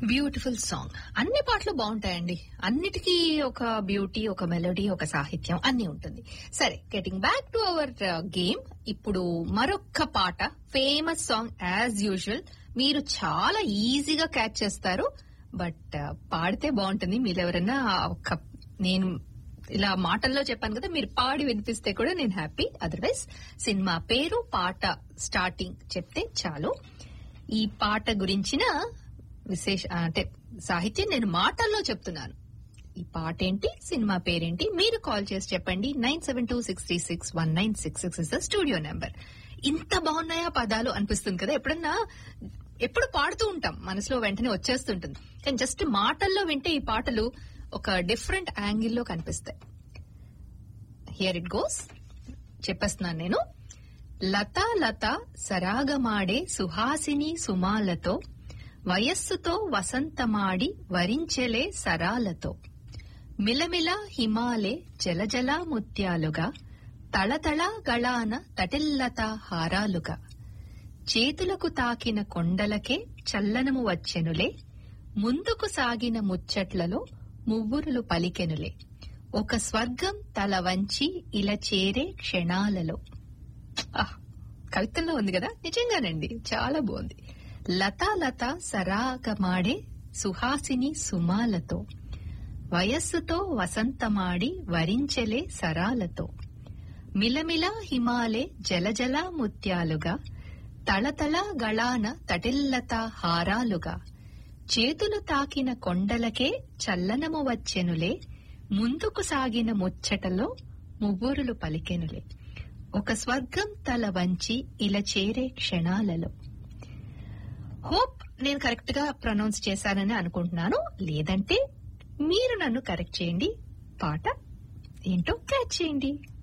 beautiful song అన్ని పాటలు బాగుంటాయండి అన్నిటికీ ఒక బ్యూటీ ఒక మెలోడీ ఒక సాహిత్యం అన్ని ఉంటుంది సరే getting back to our game ఇప్పుడు మరొక్క పాట ఫేమస్ సాంగ్ యాజ్ యూజువల్ మీరు చాలా ఈజీగా క్యాచ్ చేస్తారు బట్ పాడితే బాగుంటుంది మీరు ఎవరైనా ఒక నేను ఇలా మాటల్లో చెప్పాను కదా మీరు పాడి వినిపిస్తే కూడా నేను హ్యాపీ అదర్వైజ్ సినిమా పేరు పాట స్టార్టింగ్ చెప్తే చాలు ఈ పాట గురించిన విశేష అంటే సాహిత్యం నేను మాటల్లో చెప్తున్నాను ఈ పాట ఏంటి సినిమా పేరేంటి మీరు కాల్ చేసి చెప్పండి nine seven two six three six one nine six six is the studio number ఇంత బాగున్నాయా పదాలు అనిపిస్తుంది కదా ఎప్పుడన్నా ఎప్పుడు పాడుతూ ఉంటాం మనసులో వెంటనే వచ్చేస్తుంటుంది కానీ జస్ట్ మాటల్లో వింటే ఈ పాటలు ఒక డిఫరెంట్ యాంగిల్లో కనిపిస్తాయి హియర్ ఇట్ గోస్ చెప్పేస్తున్నాను నేను లత లత సరాగమాడే సుహాసిని సుమాలతో వయస్సుతో వసంతమాడి వరించెలే సరాలతో మిలమిల హిమాలే జలజల ముత్యాలుగా తళతళ గళాన తటిల్లత హారాలుగా చేతులకు తాకిన కొండలకే చల్లనము వచ్చెనులే ముందుకు సాగిన ముచ్చట్లలో మువ్వురులు పలికెనులే ఒక స్వర్గం తల వంచి ఇలా చేరే క్షణాలలో ఆహ్, కవితల్లో ఉంది కదా నిజంగానండి చాలా బాగుంది లతా లత సరాగమాడే సుహాసిని సుమాలతో వయస్సుతో వసంతమాడి వరించెలే సరాలతో మిలమిల హిమాలే జలజల ముత్యాలుగా తళతళ గళాన తటిల్లత హారాలుగా చేతులు తాకిన కొండలకే చల్లనము వచ్చెనులే ముందుకు సాగిన ముచ్చటలో మువ్వురులు పలికెనులే ఒక స్వర్గం తల వంచి ఇలా చేరే క్షణాలలో హోప్ నేను కరెక్ట్ గా ప్రొనౌన్స్ చేశానని అనుకుంటున్నాను లేదంటే మీరు నన్ను కరెక్ట్ చేయండి పాట ఏంటో క్యాచ్ చేయండి